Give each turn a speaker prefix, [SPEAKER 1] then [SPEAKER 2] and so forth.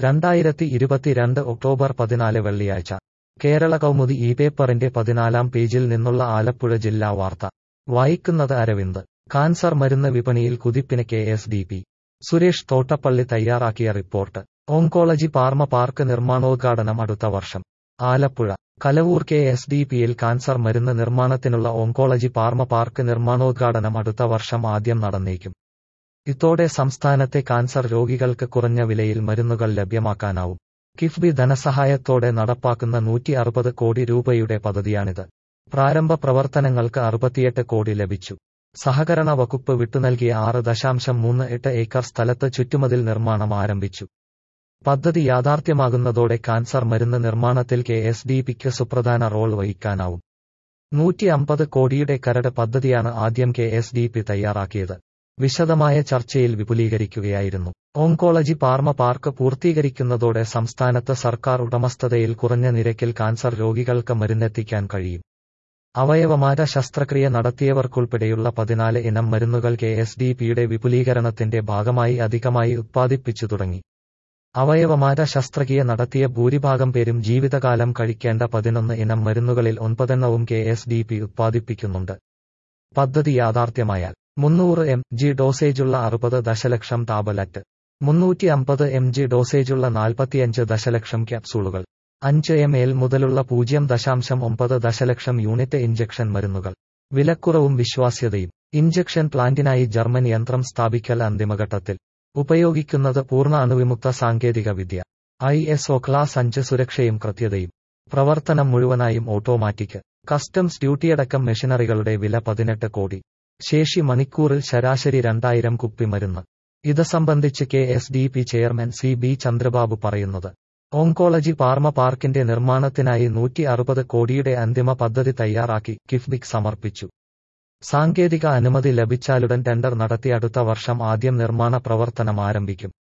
[SPEAKER 1] രണ്ടായിരത്തി ഇരുപത്തിരണ്ട് ഒക്ടോബർ പതിനാല് വെള്ളിയാഴ്ച കേരള കൗമുദി ഈ പേപ്പറിന്റെ പതിനാലാം പേജിൽ നിന്നുള്ള ആലപ്പുഴ ജില്ലാ വാർത്ത വായിക്കുന്നത് അരവിന്ദ് കാൻസർ മരുന്ന് വിപണിയിൽ കുതിപ്പിന് K S D P Suresh Thottappally തയ്യാറാക്കിയ റിപ്പോർട്ട് ഓങ്കോളജി പാർമ പാർക്ക് നിർമ്മാണോദ്ഘാടനം അടുത്ത വർഷം Alappuzha Kalavoor K S D പിയിൽ കാൻസർ മരുന്ന് നിർമ്മാണത്തിനുള്ള ഓങ്കോളജി പാർമ പാർക്ക് നിർമ്മാണോദ്ഘാടനം അടുത്ത വർഷം ആദ്യം നടന്നേക്കും ഇതോടെ സംസ്ഥാനത്തെ കാൻസർ രോഗികൾക്ക് കുറഞ്ഞ വിലയിൽ മരുന്നുകൾ ലഭ്യമാക്കാനാവും കിഫ്ബി ധനസഹായത്തോടെ നടപ്പാക്കുന്ന നൂറ്റി അറുപത് കോടി രൂപയുടെ പദ്ധതിയാണിത് പ്രാരംഭ പ്രവർത്തനങ്ങൾക്ക് അറുപത്തിയെട്ട് കോടി ലഭിച്ചു സഹകരണ വകുപ്പ് വിട്ടുനൽകിയ ആറ് ദശാംശം മൂന്ന് എട്ട് ഏക്കർ സ്ഥലത്ത് ചുറ്റുമതിൽ നിർമ്മാണം ആരംഭിച്ചു പദ്ധതി യാഥാർത്ഥ്യമാകുന്നതോടെ കാൻസർ മരുന്ന് നിർമ്മാണത്തിൽ കെ എസ് ഡി പിക്ക് സുപ്രധാന റോൾ വഹിക്കാനാവും നൂറ്റി അമ്പത് കോടിയുടെ കരട് പദ്ധതിയാണ് ആദ്യം കെ എസ് ഡി പി തയ്യാറാക്കിയത് വിശദമായ ചർച്ചയിൽ വിപുലീകരിക്കുകയായിരുന്നു ഓങ്കോളജി പാർമ പാർക്ക് പൂർത്തീകരിക്കുന്നതോടെ സംസ്ഥാനത്ത് സർക്കാർ ഉടമസ്ഥതയിൽ കുറഞ്ഞ നിരക്കിൽ കാൻസർ രോഗികൾക്ക് മരുന്നെത്തിക്കാൻ കഴിയും അവയവമാറ്റ ശസ്ത്രക്രിയ നടത്തിയവർക്കുൾപ്പെടെയുള്ള പതിനാല് ഇനം മരുന്നുകൾ കെ എസ് ഡി പിയുടെ വിപുലീകരണത്തിന്റെ ഭാഗമായി അധികമായി ഉത്പാദിപ്പിച്ചു തുടങ്ങി അവയവമാറ്റ ശസ്ത്രക്രിയ നടത്തിയ ഭൂരിഭാഗം പേരും ജീവിതകാലം കഴിക്കേണ്ട പതിനൊന്ന് ഇനം മരുന്നുകളിൽ ഒൻപതെണ്ണവും കെ എസ് ഡി പി ഉത്പാദിപ്പിക്കുന്നുണ്ട് പദ്ധതി യാഥാർത്ഥ്യമായാൽ മുന്നൂറ് എം ജി ഡോസേജുള്ള അറുപത് ദശലക്ഷം ടാബലറ്റ് മുന്നൂറ്റി അമ്പത് എം ജി ഡോസേജുള്ള നാൽപ്പത്തിയഞ്ച് ദശലക്ഷം ക്യാപ്സൂളുകൾ അഞ്ച് എം എൽ മുതലുള്ള പൂജ്യം ദശാംശം ഒമ്പത് ദശലക്ഷം യൂണിറ്റ് ഇഞ്ചക്ഷൻ മരുന്നുകൾ വിലക്കുറവും വിശ്വാസ്യതയും ഇഞ്ചക്ഷൻ പ്ലാന്റിനായി ജർമ്മൻ യന്ത്രം സ്ഥാപിക്കൽ അന്തിമഘട്ടത്തിൽ ഉപയോഗിക്കുന്നത് പൂർണ്ണ അണുവിമുക്ത സാങ്കേതിക വിദ്യ ഐ എസ് ഒ ക്ലാസ് അഞ്ച് സുരക്ഷയും കൃത്യതയും പ്രവർത്തനം മുഴുവനായും ഓട്ടോമാറ്റിക് കസ്റ്റംസ് ഡ്യൂട്ടിയടക്കം മെഷീനറികളുടെ വില പതിനെട്ട് കോടി ശേഷി മണിക്കൂറിൽ ശരാശരി രണ്ടായിരം കുപ്പി മരുന്ന് ഇത് സംബന്ധിച്ച് K S D P chairman C B Chandrababu പറയുന്നത് ഓങ്കോളജി പാർമ പാർക്കിന്റെ നിർമ്മാണത്തിനായി നൂറ്റി അറുപത് കോടിയുടെ അന്തിമ പദ്ധതി തയ്യാറാക്കി കിഫ്ബിക് സമർപ്പിച്ചു സാങ്കേതിക അനുമതി ലഭിച്ചാലുടൻ ടെൻഡർ നടത്തി അടുത്ത വർഷം ആദ്യം നിർമ്മാണ പ്രവർത്തനം ആരംഭിക്കും